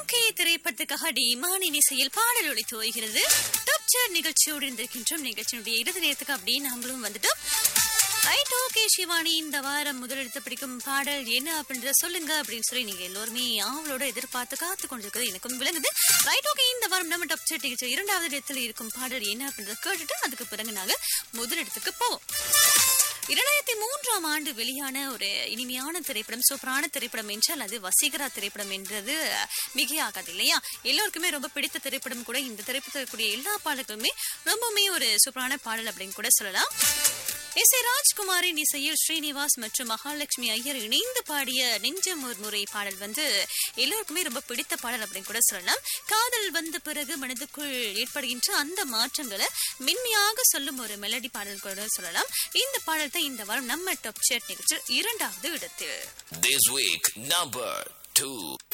Okay திரைப்படத்துக்காக டிமானின் இசையில் பாடல் ஒளி துவைகிறது டாப் சார் நிகழ்ச்சியோடு இருந்திருக்கின்றோம் நிகழ்ச்சியினுடைய இறுதி நேரத்துக்கு அப்படியே நாங்களும் வந்துட்டோம் ரைட் ஓகே சிவானி இந்த வாரம் முதலெடுத்து பிடிக்கும் பாடல் என்ன அப்படின்றத சொல்லுங்க அப்படின்னு சொல்லி நீங்க எல்லோருமே ஆவலோட எதிர்பார்த்து காத்து கொண்டிருக்கிறது எனக்கும் விளங்குது ரைட் ஓகே இந்த வாரம் நம்ம டாப் சார் நிகழ்ச்சி இரண்டாவது இடத்துல இருக்கும் பாடல் என்ன அப்படின்றத கேட்டுட்டு அதுக்கு பிறகு நாங்க முதலிடத்துக்கு போவோம் இரண்டாயிரத்தி மூன்றாம் ஆண்டு வெளியான ஒரு இனிமையான திரைப்படம் சூப்பரான திரைப்படம் என்றால் அது வசீகரா திரைப்படம் என்றது மிகையாகாது இல்லையா எல்லோருக்குமே ரொம்ப பிடித்த திரைப்படம் கூட இந்த திரைப்படத்தில் இருக்கக்கூடிய எல்லா பாடல்களுமே ரொம்பவுமே ஒரு சூப்பரான பாடல் அப்படின்னு கூட சொல்லலாம் எஸ் ஏ ராஜ்குமாரின் இசையில் ஸ்ரீனிவாஸ் மற்றும் மகாலட்சுமி ஐயர் இணைந்து பாடிய நெஞ்சம் ஒரு முறை பாடல் வந்து எல்லோருக்குமே ரொம்ப பிடித்த பாடல் அப்படின்னு கூட சொல்லலாம் காதல் வந்த பிறகு மனதுக்குள் ஏற்படுகின்ற அந்த மாற்றங்களை மென்மையாக சொல்லும் ஒரு மெலடி பாடல் கூட சொல்லலாம் இந்த பாடல் தான் இந்த வாரம் நம்ம டாப் சேட் நிகழ்ச்சி இரண்டாவது இடத்தில் This week, number two.